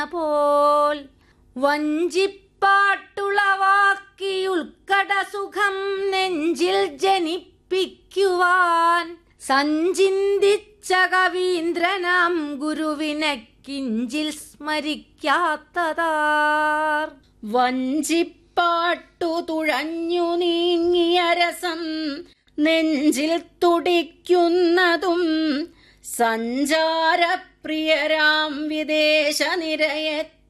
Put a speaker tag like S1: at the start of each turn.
S1: പോൽ വഞ്ചിപ്പാട്ടുളവാക്കി ഉൾക്കട സുഖം നെഞ്ചിൽ ജനിപ്പിക്കുവാൻ സഞ്ചിന്തിച്ച കവീന്ദ്രനാം ഗുരുവിനെ കിഞ്ചിൽ സ്മരിക്കാത്തതാർ
S2: വഞ്ചിപ്പാട്ടു തുഴഞ്ഞു നീങ്ങിയ രസം നെഞ്ചിൽ തുടിക്കുന്നതും സഞ്ചാരപ്രിയരാം വിദേശ നിരയെ